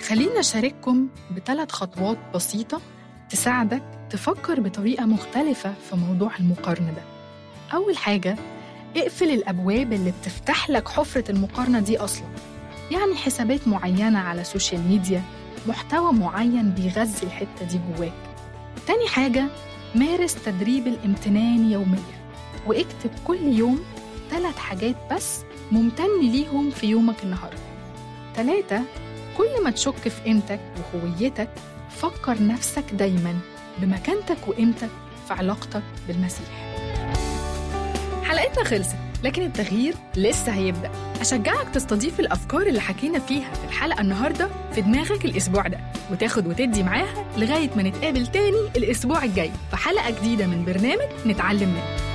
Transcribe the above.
خلينا أشارككم بثلاث خطوات بسيطة تساعدك تفكر بطريقة مختلفة في موضوع المقارنة ده أول حاجة اقفل الأبواب اللي بتفتح لك حفرة المقارنة دي أصلا يعني حسابات معينة على السوشيال ميديا محتوى معين بيغذي الحتة دي جواك تاني حاجة مارس تدريب الامتنان يوميا واكتب كل يوم ثلاث حاجات بس ممتن ليهم في يومك النهاردة تلاتة كل ما تشك في قيمتك وهويتك فكر نفسك دايما بمكانتك وقيمتك في علاقتك بالمسيح حلقتنا خلصت لكن التغيير لسه هيبدأ أشجعك تستضيف الأفكار اللي حكينا فيها في الحلقة النهاردة في دماغك الأسبوع ده وتاخد وتدي معاها لغاية ما نتقابل تاني الأسبوع الجاي في حلقة جديدة من برنامج نتعلم منه